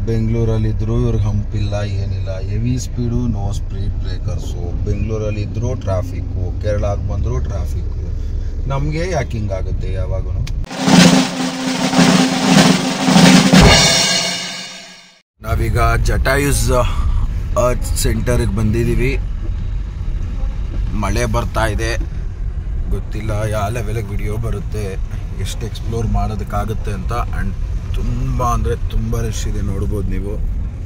ಬೆಂಗಳೂರಲ್ಲಿದ್ದರೂ ಇವ್ರಿಗೆ ಹಂಪಿಲ್ಲ ಏನಿಲ್ಲ heavy speed no speed breakers ಬೆಂಗಳೂರಲ್ಲಿದ್ದರೂ ಟ್ರಾಫಿಕ್ಕು ಕೇರಳಕ್ಕೆ ಬಂದರೂ ಟ್ರಾಫಿಕ್ಕು ನಮಗೆ ಯಾಕೆ ಹಿಂಗಾಗುತ್ತೆ ಯಾವಾಗೂ ನಾವೀಗ ಜಟಾಯುಸ್ ಅರ್ತ್ ಸೆಂಟರಿಗೆ ಬಂದಿದ್ದೀವಿ ಮಳೆ ಬರ್ತಾ ಇದೆ ಗೊತ್ತಿಲ್ಲ ಯಾವ ಲೆವೆಲಿಗೆ ವಿಡಿಯೋ ಬರುತ್ತೆ ಎಷ್ಟು ಎಕ್ಸ್ಪ್ಲೋರ್ ಮಾಡೋದಕ್ಕಾಗುತ್ತೆ ಅಂತ ಆ್ಯಂಡ್ ತುಂಬ ಅಂದರೆ ತುಂಬ ರಶ್ ಇದೆ ನೋಡ್ಬೋದು ನೀವು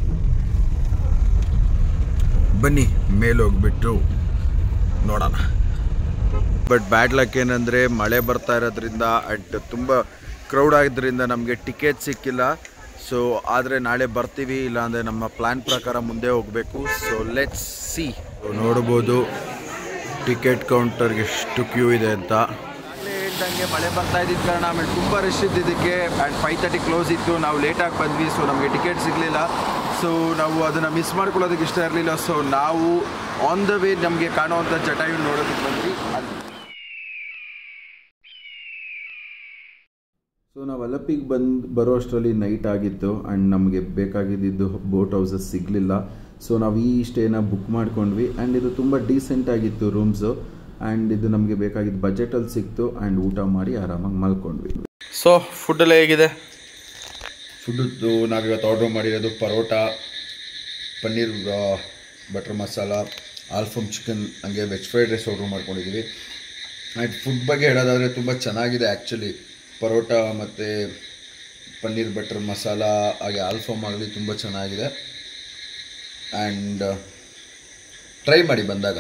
ಬನ್ನಿ ಮೇಲೆ ಹೋಗ್ಬಿಟ್ಟು ನೋಡೋಣ ಬಟ್ ಬ್ಯಾಡ್ ಲಕ್ ಏನಂದರೆ ಮಳೆ ಬರ್ತಾ ಇರೋದ್ರಿಂದ ಅಟ್ ತುಂಬ ಕ್ರೌಡ್ ಆಗಿದ್ದರಿಂದ ನಮಗೆ ಟಿಕೆಟ್ ಸಿಕ್ಕಿಲ್ಲ ಸೊ ಆದರೆ ನಾಳೆ ಬರ್ತೀವಿ ಇಲ್ಲಾಂದರೆ ನಮ್ಮ ಪ್ಲ್ಯಾನ್ ಪ್ರಕಾರ ಮುಂದೆ ಹೋಗಬೇಕು ಸೊ ಲೆಟ್ಸ್ ಸಿ ನೋಡ್ಬೋದು ಟಿಕೆಟ್ ಕೌಂಟರ್ಗೆ ಎಷ್ಟು ಕ್ಯೂ ಇದೆ ಅಂತ ಹೇಳ್ದಂಗೆ ಮಳೆ ಬರ್ತಾ ಇದ್ದಿದ್ದ ಕಾರಣ ಆಮೇಲೆ ತುಂಬ ರಶ್ ಇದ್ದಿದ್ದಕ್ಕೆ ಆ್ಯಂಡ್ ಫೈವ್ ತರ್ಟಿ ಕ್ಲೋಸ್ ಇತ್ತು ನಾವು ಲೇಟಾಗಿ ಬಂದ್ವಿ ಸೊ ನಮಗೆ ಟಿಕೆಟ್ ಸಿಗಲಿಲ್ಲ ಸೊ ನಾವು ಅದನ್ನು ಮಿಸ್ ಮಾಡ್ಕೊಳ್ಳೋದಕ್ಕೆ ಇಷ್ಟ ಇರಲಿಲ್ಲ ಸೊ ನಾವು ಆನ್ ದ ವೇ ನಮಗೆ ಕಾಣುವಂಥ ಜಟಾಯು ನೋಡೋದಕ್ಕೆ ಬಂದ್ವಿ ಅಲ್ಲಿ ಸೊ ನಾವು ಅಲಪಿಗೆ ಬಂದು ಬರೋ ಅಷ್ಟರಲ್ಲಿ ನೈಟ್ ಆಗಿತ್ತು ಆ್ಯಂಡ್ ನಮಗೆ ಬೇಕಾಗಿದ್ದು ಬೋಟ್ ಹೌಸಸ್ ಸಿಗಲಿಲ್ಲ ಸೊ ನಾವು ಈ ಸ್ಟೇನ ಬುಕ್ ಮಾಡ್ಕೊಂಡ್ವಿ ಆ್ಯಂಡ್ ಇದು ತುಂಬ ಡೀಸೆಂಟ್ ಆಗಿತ್ತು ರೂಮ್ಸು ಆ್ಯಂಡ್ ಇದು ನಮಗೆ ಬೇಕಾಗಿದ್ದು ಬಜೆಟಲ್ಲಿ ಸಿಕ್ತು ಆ್ಯಂಡ್ ಊಟ ಮಾಡಿ ಆರಾಮಾಗಿ ಮಲ್ಕೊಂಡ್ವಿ ಸೊ ಫುಡ್ ಎಲ್ಲ ಹೇಗಿದೆ ಫುಡ್ದು ನಾವಿವತ್ತು ಆರ್ಡ್ರ್ ಮಾಡಿರೋದು ಪರೋಟ ಪನ್ನೀರ್ ಬಟರ್ ಮಸಾಲ ಆಲ್ಫಮ್ ಚಿಕನ್ ಹಂಗೆ ವೆಜ್ ಫ್ರೈಡ್ ರೈಸ್ ಆರ್ಡ್ರ್ ಮಾಡ್ಕೊಂಡಿದ್ದೀವಿ ಆ್ಯಂಡ್ ಫುಡ್ ಬಗ್ಗೆ ಹೇಳೋದಾದರೆ ತುಂಬ ಚೆನ್ನಾಗಿದೆ ಆ್ಯಕ್ಚುಲಿ ಪರೋಟ ಮತ್ತು ಪನ್ನೀರ್ ಬಟರ್ ಮಸಾಲ ಹಾಗೆ ಆಲ್ಫಮ್ ಆಗಲಿ ತುಂಬ ಚೆನ್ನಾಗಿದೆ ಆ್ಯಂಡ್ ಟ್ರೈ ಮಾಡಿ ಬಂದಾಗ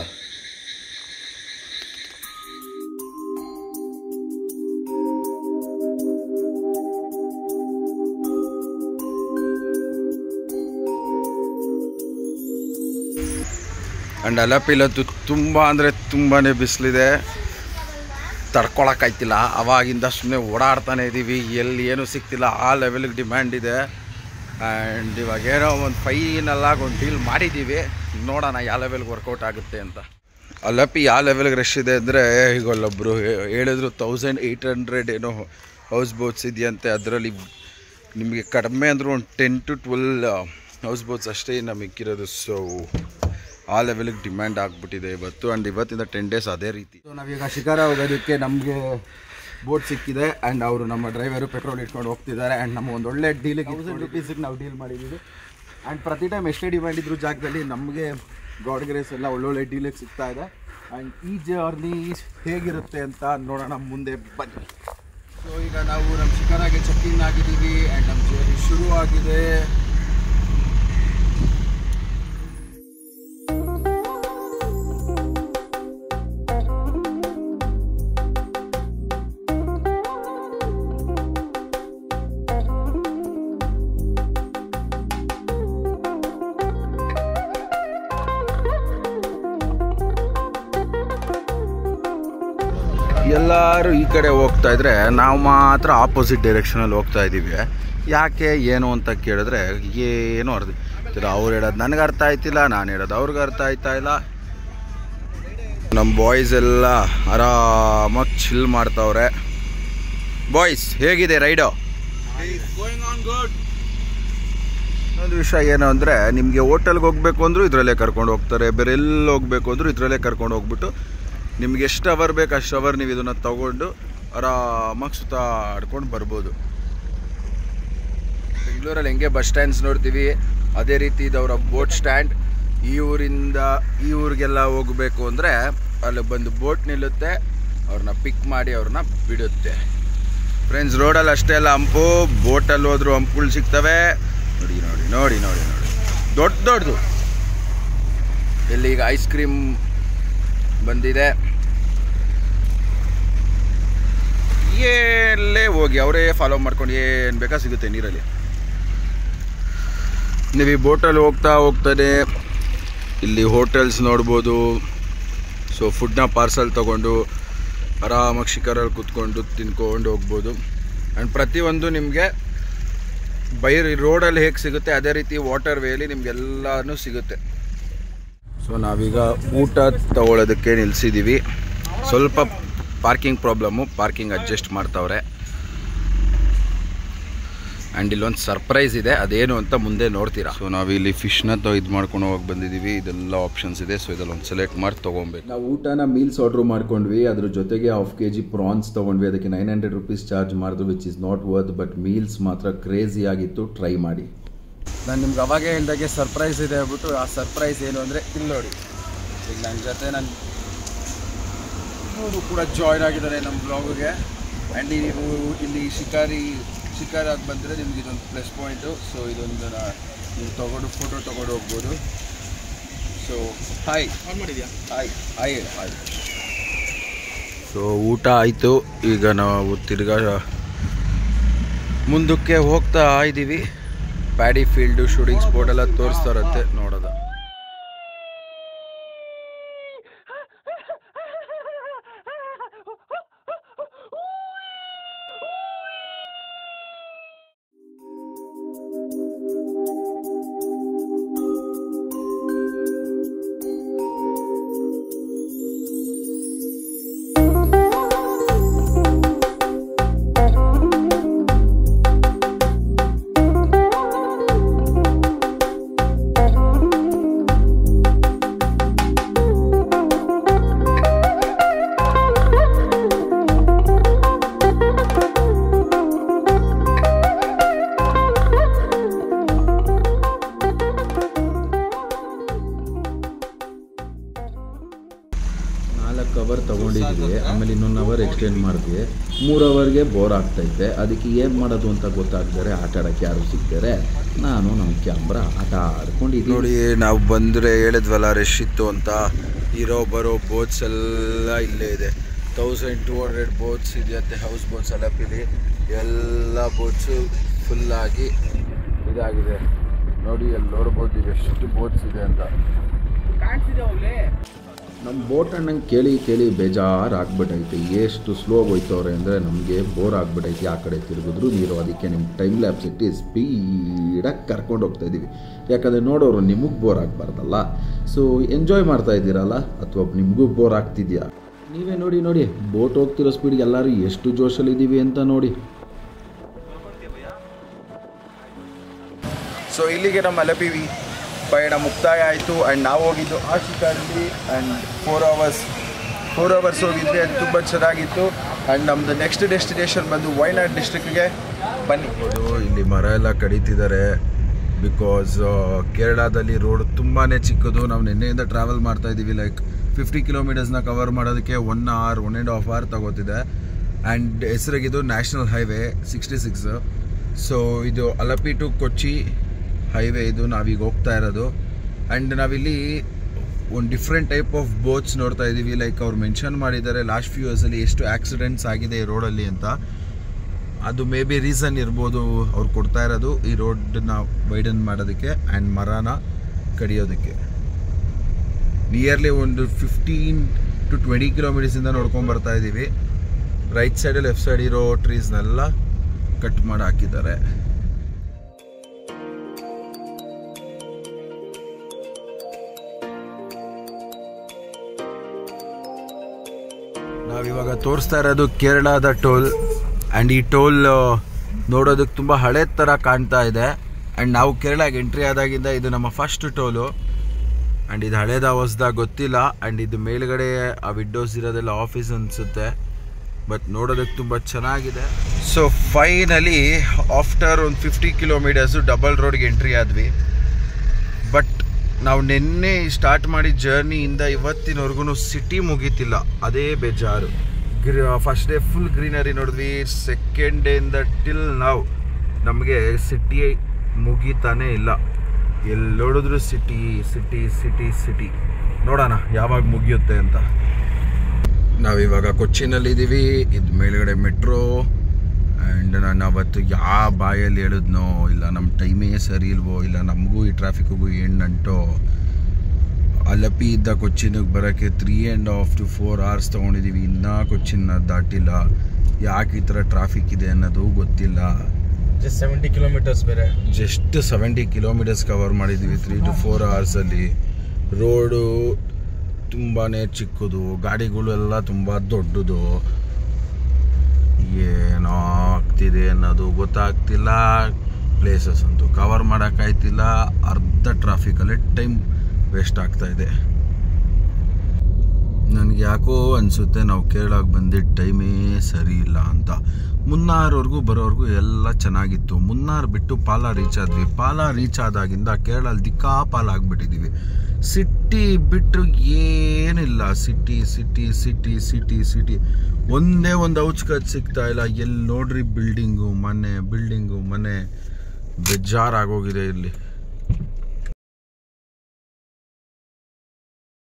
ಆ್ಯಂಡ್ ಅಲಪಿಲತ್ತು ತುಂಬ ಅಂದರೆ ತುಂಬಾ ಬಿಸಿಲಿದೆ ತಡ್ಕೊಳಕ್ಕಾಯ್ತಿಲ್ಲ ಅವಾಗಿಂದ ಸುಮ್ಮನೆ ಓಡಾಡ್ತಾನೆ ಇದ್ದೀವಿ ಎಲ್ಲಿ ಏನೂ ಸಿಗ್ತಿಲ್ಲ ಆ ಲೆವೆಲ್ಗೆ ಡಿಮ್ಯಾಂಡ್ ಇದೆ ಆ್ಯಂಡ್ ಇವಾಗ ಏನೋ ಒಂದು ಫೈನಲ್ಲಾಗಿ ಒಂದು ಡೀಲ್ ಮಾಡಿದ್ದೀವಿ ನೋಡೋಣ ಯಾವ ಲೆವೆಲ್ಗೆ ವರ್ಕೌಟ್ ಆಗುತ್ತೆ ಅಂತ ಅಲಪಿ ಯಾವ ಲೆವೆಲ್ಗೆ ರಶ್ ಇದೆ ಅಂದರೆ ಈಗ ಅಲ್ಲೊಬ್ಬರು ಹೇಳಿದ್ರು ತೌಸಂಡ್ ಏಯ್ಟ್ ಹಂಡ್ರೆಡ್ ಏನೋ ಹೌಸ್ ಬೋಟ್ಸ್ ಇದೆಯಂತೆ ಅದರಲ್ಲಿ ನಿಮಗೆ ಕಡಿಮೆ ಅಂದರೂ ಒಂದು ten to twelve houseboats ಅಷ್ಟೇ ನಮಗೆ ಇಕ್ಕಿರೋದು ಸೊ ಆ ಲೆವೆಲಿಗೆ ಡಿಮ್ಯಾಂಡ್ ಆಗಿಬಿಟ್ಟಿದೆ ಇವತ್ತು ಆ್ಯಂಡ್ ಇವತ್ತಿಂದ ಟೆನ್ ಡೇಸ್ ಅದೇ ರೀತಿ ಸೊ ನಾವೀಗ ಶಿಕಾರ ಹೋಗೋದಕ್ಕೆ ನಮಗೆ ಬೋಟ್ ಸಿಕ್ಕಿದೆ ಆ್ಯಂಡ್ ಅವರು ನಮ್ಮ ಡ್ರೈವರು ಪೆಟ್ರೋಲ್ ಇಟ್ಕೊಂಡು ಹೋಗ್ತಿದ್ದಾರೆ ಆ್ಯಂಡ್ ನಮ್ಮ ಒಂದು ಒಳ್ಳೆ ಡೀಲಿಗೆ ತೌಸಂಡ್ ರುಪೀಸಿಗೆ ನಾವು ಡೀಲ್ ಮಾಡಿದ್ದೀವಿ ಆ್ಯಂಡ್ ಪ್ರತಿ ಟೈಮ್ ಎಷ್ಟೇ ಡಿಮ್ಯಾಂಡ್ ಇದ್ರೂ ಜಾಗದಲ್ಲಿ ನಮಗೆ ಗಾಡ್ ಗ್ರೇಸ್ ಎಲ್ಲ ಒಳ್ಳೊಳ್ಳೆ ಡೀಲಿಗೆ ಸಿಗ್ತಾ ಇದೆ ಆ್ಯಂಡ್ ಈ ಜರ್ನಿ ಹೇಗಿರುತ್ತೆ ಅಂತ ನೋಡೋಣ ಮುಂದೆ ಬನ್ನಿ ಸೊ ಈಗ ನಾವು ನಮ್ಮ ಶಿಕಾರಾಗೆ ಚೆಕ್ಕಿಂಗ್ ಆಗಿದ್ದೀವಿ ಆ್ಯಂಡ್ ನಮ್ಮ ಜರ್ನಿ ಶುರು ಆಗಿದೆ ಎಲ್ಲರೂ ಈ ಕಡೆ ಹೋಗ್ತಾ ಇದ್ರೆ ನಾವು ಮಾತ್ರ ಆಪೋಸಿಟ್ ಡೈರೆಕ್ಷನಲ್ಲಿ ಹೋಗ್ತಾ ಇದ್ದೀವಿ ಯಾಕೆ ಏನು ಅಂತ ಕೇಳಿದ್ರೆ ಏನು ಅರ್ಧ ಅವ್ರು ಹೇಳೋದು ನನಗೆ ಅರ್ಥ ಆಯ್ತಿಲ್ಲ ನಾನು ಹೇಳೋದು ಅವ್ರಿಗೆ ಅರ್ಥ ಆಯ್ತಾ ಇಲ್ಲ ನಮ್ಮ ಬಾಯ್ಸ್ ಎಲ್ಲ ಆರಾಮಾಗಿ ಚಿಲ್ ಮಾಡ್ತಾವ್ರೆ ಬಾಯ್ಸ್ ಹೇಗಿದೆ ರೈಡು ಒಂದು ವಿಷಯ ಏನು ಅಂದರೆ ನಿಮಗೆ ಹೋಟೆಲ್ಗೆ ಹೋಗಬೇಕು ಅಂದರೂ ಇದರಲ್ಲೇ ಕರ್ಕೊಂಡು ಹೋಗ್ತಾರೆ ಬೇರೆ ಎಲ್ಲಿ ಹೋಗಬೇಕು ಅಂದರೂ ಇದರಲ್ಲೇ ಕರ್ಕೊಂಡು ಹೋಗ್ಬಿಟ್ಟು ನಿಮ್ಗೆ ಎಷ್ಟು ಅವರ್ ಬೇಕು ಅಷ್ಟು ಅವರ್ ನೀವು ಇದನ್ನು ತಗೊಂಡು ಆರಾಮಾಗಿ ಸುತ್ತಾಡ್ಕೊಂಡು ಬರ್ಬೋದು ಬೆಂಗಳೂರಲ್ಲಿ ಹೆಂಗೆ ಬಸ್ ಸ್ಟ್ಯಾಂಡ್ಸ್ ನೋಡ್ತೀವಿ ಅದೇ ರೀತಿ ಇದವರ ಬೋಟ್ ಸ್ಟ್ಯಾಂಡ್ ಈ ಊರಿಂದ ಈ ಊರಿಗೆಲ್ಲ ಹೋಗಬೇಕು ಅಂದರೆ ಅಲ್ಲಿ ಬಂದು ಬೋಟ್ ನಿಲ್ಲುತ್ತೆ ಅವ್ರನ್ನ ಪಿಕ್ ಮಾಡಿ ಅವ್ರನ್ನ ಬಿಡುತ್ತೆ ಫ್ರೆಂಡ್ಸ್ ರೋಡಲ್ಲಿ ಅಷ್ಟೇ ಅಲ್ಲ ಹಂಪು ಬೋಟಲ್ಲಿ ಹೋದ್ರು ಹಂಪುಗಳು ಸಿಗ್ತವೆ ನೋಡಿ ನೋಡಿ ನೋಡಿ ನೋಡಿ ನೋಡಿ ದೊಡ್ಡ ದೊಡ್ಡದು ಇಲ್ಲಿ ಈಗ ಐಸ್ ಕ್ರೀಮ್ ಬಂದಿದೆ ಎಲ್ಲೇ ಹೋಗಿ ಅವರೇ ಫಾಲೋ ಮಾಡ್ಕೊಂಡು ಏನು ಬೇಕಾ ಸಿಗುತ್ತೆ ನೀರಲ್ಲಿ ನೀವು ಈ ಬೋಟಲ್ಲಿ ಹೋಗ್ತಾ ಹೋಗ್ತಾನೆ ಇಲ್ಲಿ ಹೋಟೆಲ್ಸ್ ನೋಡ್ಬೋದು ಸೊ ಫುಡ್ನ ಪಾರ್ಸಲ್ ತೊಗೊಂಡು ಆರಾಮಾಗಿ ಶಿಖರಲ್ಲಿ ಕೂತ್ಕೊಂಡು ತಿನ್ಕೊಂಡು ಹೋಗ್ಬೋದು ಆ್ಯಂಡ್ ಪ್ರತಿಯೊಂದು ನಿಮಗೆ ಬೈ ರೋಡಲ್ಲಿ ಹೇಗೆ ಸಿಗುತ್ತೆ ಅದೇ ರೀತಿ ವಾಟರ್ ವೇಲಿ ನಿಮಗೆಲ್ಲನೂ ಸಿಗುತ್ತೆ ಸೊ ನಾವೀಗ ಊಟ ತಗೊಳ್ಳೋದಕ್ಕೆ ನಿಲ್ಸಿದ್ದೀವಿ ಸ್ವಲ್ಪ ಪಾರ್ಕಿಂಗ್ ಪ್ರಾಬ್ಲಮ್ಮು ಪಾರ್ಕಿಂಗ್ ಅಡ್ಜಸ್ಟ್ ಮಾಡ್ತಾವ್ರೆ ಆ್ಯಂಡ್ ಇಲ್ಲೊಂದು ಸರ್ಪ್ರೈಸ್ ಇದೆ ಅದೇನು ಅಂತ ಮುಂದೆ ನೋಡ್ತೀರಾ ಸೊ ನಾವು ಇಲ್ಲಿ ಫಿಶ್ನ ಇದು ಮಾಡ್ಕೊಂಡು ಹೋಗಿ ಬಂದಿದ್ದೀವಿ ಇದೆಲ್ಲ ಆಪ್ಷನ್ಸ್ ಇದೆ ಸೊ ಇದೆಲ್ಲ ಒಂದು ಸೆಲೆಕ್ಟ್ ಮಾಡಿ ತೊಗೊಬೇಕು ನಾವು ಊಟನ ಮೀಲ್ಸ್ ಆರ್ಡರ್ ಮಾಡ್ಕೊಂಡ್ವಿ ಅದ್ರ ಜೊತೆಗೆ ಹಾಫ್ ಕೆ ಜಿ ಪ್ರಾನ್ಸ್ ತೊಗೊಂಡ್ವಿ ಅದಕ್ಕೆ ನೈನ್ ಹಂಡ್ರೆಡ್ ರುಪೀಸ್ ಚಾರ್ಜ್ ಮಾಡಿದ್ರು which is not worth but meals ಮಾತ್ರ ಕ್ರೇಜಿ ಆಗಿತ್ತು ಟ್ರೈ ಮಾಡಿ ನಾನು ನಿಮ್ಗೆ ಅವಾಗೇ ಹೇಳ್ದಾಗೆ ಸರ್ಪ್ರೈಸ್ ಇದೆ ಹೇಳ್ಬಿಟ್ಟು ಆ ಸರ್ಪ್ರೈಸ್ ಏನು ಅಂದರೆ ಇಲ್ಲಿ ನೋಡಿ ಈಗ ನನ್ನ ಜೊತೆ ನನ್ನ ಇವರು ಕೂಡ ಜಾಯ್ನ್ ಆಗಿದ್ದಾರೆ ನಮ್ಮ ಬ್ಲಾಗ್ಗೆ ಆ್ಯಂಡ್ ನೀವು ಇಲ್ಲಿ ಶಿಕಾರಿ ಶಿಕಾರಾಗಿ ಬಂದರೆ ನಿಮ್ಗೆ ಇದೊಂದು ಪ್ಲಸ್ ಪಾಯಿಂಟು ಸೊ ಇದೊಂದು ನೀವು ತೊಗೊಂಡು ಫೋಟೋ ತೊಗೊಂಡು ಹೋಗ್ಬೋದು ಸೊ ಹಾಯ್ ಹಾಯ್ ಹಾಯ್ ಹೇಳಿ ಹಾಯ್ ಸೊ ಊಟ ಆಯಿತು ಈಗ ನಾವು ತಿರ್ಗಾ ಮುಂದಕ್ಕೆ ಹೋಗ್ತಾ ಇದ್ದೀವಿ ಪ್ಯಾಡಿ ಫೀಲ್ಡು ಶೂಟಿಂಗ್ ಸ್ಪಾಟ್ ಎಲ್ಲ ತೋರಿಸ್ತಾ ಇರುತ್ತೆ ನೋಡೋದ ನಾಲ್ಕು ಅವರ್ ತಗೊಂಡಿದ್ವಿ ಆಮೇಲೆ ಇನ್ನೊಂದು ಅವರ್ ಎಕ್ಸ್ಟೆಂಡ್ ಮಾಡಿದ್ವಿ ಮೂರು ಅವರ್ಗೆ ಬೋರ್ ಆಗ್ತೈತೆ ಅದಕ್ಕೆ ಏನು ಮಾಡೋದು ಅಂತ ಗೊತ್ತಾಗ್ದರೆ ಆಟ ಆಡೋಕ್ಕೆ ಯಾರು ಸಿಗ್ತಾರೆ ನಾನು ನಮ್ಮ ಕ್ಯಾಮ್ರಾ ಆಟ ಆಡ್ಕೊಂಡಿದ್ದೀನಿ ನೋಡಿ ನಾವು ಬಂದರೆ ಹೇಳಿದ್ವಲ್ಲ ರಶ್ ಇತ್ತು ಅಂತ ಇರೋ ಬರೋ ಬೋಟ್ಸ್ ಎಲ್ಲ ಇಲ್ಲೇ ಇದೆ ತೌಸಂಡ್ ಟೂ ಹಂಡ್ರೆಡ್ ಬೋಟ್ಸ್ ಇದೆಯಂತೆ ಹೌಸ್ ಬೋಟ್ಸ್ ಅಲಪಿಲಿ ಎಲ್ಲ ಬೋಟ್ಸು ಫುಲ್ಲಾಗಿ ಇದಾಗಿದೆ ನೋಡಿ ಅಲ್ಲಿ ನೋಡ್ಬೋದು ಈಗ ಎಷ್ಟು ಬೋಟ್ಸ್ ಇದೆ ಅಂತ ನಮ್ಮ ಬೋಟ್ ಅಣ್ಣಂಗೆ ಕೇಳಿ ಕೇಳಿ ಬೇಜಾರು ಆಗ್ಬಿಟ್ಟೈತೆ ಎಷ್ಟು ಸ್ಲೋ ಹೋಯ್ತವ್ರೆ ಅಂದರೆ ನಮಗೆ ಬೋರ್ ಆಗ್ಬಿಟ್ಟೈತೆ ಆ ಕಡೆ ತಿರುಗಿದ್ರು ನೀರು ಅದಕ್ಕೆ ನಿಮ್ಮ ಟೈಮ್ ಲ್ಯಾಬ್ಸ್ ಇಟ್ಟು ಸ್ಪೀಡಾಗಿ ಕರ್ಕೊಂಡು ಹೋಗ್ತಾ ಇದ್ದೀವಿ ಯಾಕಂದರೆ ನೋಡೋರು ನಿಮಗೆ ಬೋರ್ ಆಗಬಾರ್ದಲ್ಲ ಸೊ ಎಂಜಾಯ್ ಮಾಡ್ತಾ ಇದ್ದೀರಲ್ಲ ಅಥವಾ ನಿಮಗೂ ಬೋರ್ ಆಗ್ತಿದ್ಯಾ ನೀವೇ ನೋಡಿ ನೋಡಿ ಬೋಟ್ ಹೋಗ್ತಿರೋ ಸ್ಪೀಡ್ಗೆ ಎಲ್ಲರೂ ಎಷ್ಟು ಜೋಶಲ್ಲಿದ್ದೀವಿ ಅಂತ ನೋಡಿ ಸೊ ಇಲ್ಲಿಗೆ ನಮ್ಮ ಅಲಪಿ ಪಯಣ ಮುಕ್ತಾಯ ಆಯಿತು ಆ್ಯಂಡ್ ನಾವು ಹೋಗಿದ್ದು ಆ ಶಿಕಾರಲ್ಲಿ and four hours four hours ಹೋಗಿದ್ದೆ ಅದು ತುಂಬ ಚೆನ್ನಾಗಿತ್ತು ಆ್ಯಂಡ್ ನಮ್ಮದು ನೆಕ್ಸ್ಟ್ ಡೆಸ್ಟಿನೇಷನ್ ಬಂದು ವಯನಾಡ್ ಡಿಸ್ಟ್ರಿಕ್ಗೆ ಬನ್ನಿ ಅದು ಇಲ್ಲಿ ಮರ ಎಲ್ಲ ಕಡಿತಿದ್ದಾರೆ ಬಿಕಾಸ್ ಕೇರಳದಲ್ಲಿ ರೋಡ್ ತುಂಬಾ ಚಿಕ್ಕದು ನಾವು ನಿನ್ನೆಯಿಂದ ಟ್ರಾವೆಲ್ ಮಾಡ್ತಾ ಇದ್ದೀವಿ ಲೈಕ್ ಫಿಫ್ಟಿ ಕಿಲೋಮೀಟರ್ಸ್ನ ಕವರ್ ಮಾಡೋದಕ್ಕೆ one hour one and half hour ತಗೋತಿದೆ ಆ್ಯಂಡ್ ಹೆಸರಿಗಿದು national highway sixty six so ಇದು ಅಲಪಿ ಟು ಕೊಚ್ಚಿ ಹೈವೇ ಇದು ನಾವೀಗ ಹೋಗ್ತಾ ಇರೋದು ಆ್ಯಂಡ್ ನಾವಿಲ್ಲಿ ಒಂದು ಡಿಫ್ರೆಂಟ್ ಟೈಪ್ ಆಫ್ ಬೋಟ್ಸ್ ನೋಡ್ತಾ ಇದ್ದೀವಿ ಲೈಕ್ ಅವ್ರು ಮೆನ್ಷನ್ ಮಾಡಿದ್ದಾರೆ ಲಾಸ್ಟ್ ಫ್ಯೂ ಇಯರ್ಸಲ್ಲಿ ಎಷ್ಟು ಆಕ್ಸಿಡೆಂಟ್ಸ್ ಆಗಿದೆ ಈ ರೋಡಲ್ಲಿ ಅಂತ ಅದು ಮೇ ಬಿ ರೀಸನ್ ಇರ್ಬೋದು ಅವ್ರು ಕೊಡ್ತಾ ಇರೋದು ಈ ರೋಡನ್ನ ವೈಡನ್ ಮಾಡೋದಕ್ಕೆ ಆ್ಯಂಡ್ ಮರನ ಕಡಿಯೋದಕ್ಕೆ ನಿಯರ್ಲಿ ಒಂದು ಫಿಫ್ಟೀನ್ ಟು ಟ್ವೆಂಟಿ ಕಿಲೋಮೀಟರ್ಸಿಂದ ನೋಡ್ಕೊಂಡು ಬರ್ತಾ ಇದ್ದೀವಿ ರೈಟ್ ಸೈಡ್ ಲೆಫ್ಟ್ ಸೈಡ್ ಇರೋ ಟ್ರೀಸ್ನೆಲ್ಲ ಕಟ್ ಮಾಡಿ ಹಾಕಿದ್ದಾರೆ ನಾವಿವಾಗ ತೋರಿಸ್ತಾ ಇರೋದು ಕೇರಳದ ಟೋಲ್ ಆ್ಯಂಡ್ ಈ ಟೋಲ್ ನೋಡೋದಕ್ಕೆ ತುಂಬ ಹಳೆ ಥರ ಕಾಣ್ತಾ ಇದೆ ಆ್ಯಂಡ್ ನಾವು ಕೇರಳಗೆ ಎಂಟ್ರಿ ಆದಾಗಿಂದ ಇದು ನಮ್ಮ ಫಸ್ಟ್ ಟೋಲು ಆ್ಯಂಡ್ ಇದು ಹಳೇದ ಹೊಸ್ದಾಗ ಗೊತ್ತಿಲ್ಲ ಆ್ಯಂಡ್ ಇದು ಮೇಲ್ಗಡೆ ಆ ವಿಂಡೋಸ್ ಇರೋದೆಲ್ಲ ಆಫೀಸ್ ಅನಿಸುತ್ತೆ ಬಟ್ ನೋಡೋದಕ್ಕೆ ತುಂಬ ಚೆನ್ನಾಗಿದೆ ಸೊ ಫೈನಲಿ ಆಫ್ಟರ್ ಒಂದು ಫಿಫ್ಟಿ ಕಿಲೋಮೀಟರ್ಸು ಡಬಲ್ ರೋಡ್ಗೆ ಎಂಟ್ರಿ ಆದ್ವಿ ಬಟ್ ನಾವು ನಿನ್ನೆ ಸ್ಟಾರ್ಟ್ ಮಾಡಿದ ಜರ್ನಿಯಿಂದ ಇವತ್ತಿನವರೆಗೂ ಸಿಟಿ ಮುಗೀತಿಲ್ಲ ಅದೇ ಬೇಜಾರು ಗ್ರಿ ಫಸ್ಟ್ ಡೇ ಫುಲ್ ಗ್ರೀನರಿ ನೋಡಿದ್ವಿ ಸೆಕೆಂಡ್ ಡೇಯಿಂದ ಟಿಲ್ ನಾವು ನಮಗೆ ಸಿಟಿ ಮುಗೀತಾನೇ ಇಲ್ಲ ಎಲ್ಲಿ ನೋಡಿದ್ರು ಸಿಟಿ ಸಿಟಿ ಸಿಟಿ ಸಿಟಿ ನೋಡೋಣ ಯಾವಾಗ ಮುಗಿಯುತ್ತೆ ಅಂತ ನಾವಿವಾಗ ಕೊಚ್ಚಿನಲ್ಲಿದ್ದೀವಿ ಇದು ಮೇಲ್ಗಡೆ ಮೆಟ್ರೋ ಆ್ಯಂಡ್ ನಾನು ಅವತ್ತು ಯಾವ ಬಾಯಲ್ಲಿ ಹೇಳಿದ್ನೋ ಇಲ್ಲ ನಮ್ಮ ಟೈಮೇ ಸರಿ ಇಲ್ವೋ ಇಲ್ಲ ನಮಗೂ ಈ ಟ್ರಾಫಿಕ್ಗೂ ಏನು ನಂಟೋ ಅಲಪಿ ಇದ್ದ ಕೊಚ್ಚಿನಿಗೆ ಬರೋಕ್ಕೆ three and half to four hours ತೊಗೊಂಡಿದ್ದೀವಿ ಇನ್ನೂ ಕೊಚ್ಚಿನ ದಾಟಿಲ್ಲ ಯಾಕೆ ಈ ಥರ ಟ್ರಾಫಿಕ್ ಇದೆ ಅನ್ನೋದು ಗೊತ್ತಿಲ್ಲ ಜಸ್ಟ್ ಸೆವೆಂಟಿ ಕಿಲೋಮೀಟರ್ಸ್ ಬೇರೆ ಜಸ್ಟ್ ಸೆವೆಂಟಿ ಕಿಲೋಮೀಟರ್ಸ್ ಕವರ್ ಮಾಡಿದ್ದೀವಿ ತ್ರೀ ಟು ಫೋರ್ ಅವರ್ಸಲ್ಲಿ ರೋಡು ತುಂಬಾ ಚಿಕ್ಕದು ಗಾಡಿಗಳು ಎಲ್ಲ ತುಂಬ ದೊಡ್ಡದು ಏನೋ ಆಗ್ತಿದೆ ಅನ್ನೋದು ಗೊತ್ತಾಗ್ತಿಲ್ಲ ಪ್ಲೇಸಸ್ ಅಂತೂ ಕವರ್ ಮಾಡೋಕ್ಕಾಯ್ತಿಲ್ಲ ಅರ್ಧ ಟ್ರಾಫಿಕಲ್ಲೇ ಟೈಮ್ ವೇಸ್ಟ್ ಆಗ್ತಾ ಇದೆ ನನಗೆ ಯಾಕೋ ಅನಿಸುತ್ತೆ ನಾವು ಕೇರಳಕ್ಕೆ ಬಂದಿದ್ದ ಟೈಮೇ ಸರಿ ಇಲ್ಲ ಅಂತ ಮುನ್ನಾರ್ವರೆಗೂ ಬರೋವರೆಗೂ ಎಲ್ಲ ಚೆನ್ನಾಗಿತ್ತು ಮುನ್ನಾರ್ ಬಿಟ್ಟು ಪಾಲ ರೀಚ್ ಆದ್ವಿ ಪಾಲ ರೀಚ್ ಆದಾಗಿಂದ ಕೇರಳಲ್ಲಿ ದಿಕ್ಕಾಪಾಲ ಆಗ್ಬಿಟ್ಟಿದ್ದೀವಿ ಸಿಟಿ ಬಿಟ್ಟರು ಏನಿಲ್ಲ city city city city city ಒಂದೇ ಒಂದು ಔಚ್ಕತ್ ಸಿಗ್ತಾ ಇಲ್ಲ ಎಲ್ಲಿ ನೋಡ್ರಿ ಬಿಲ್ಡಿಂಗು ಮನೆ ಬಿಲ್ಡಿಂಗು ಮನೆ ಬೇಜಾರಾಗೋಗಿದೆ ಇಲ್ಲಿ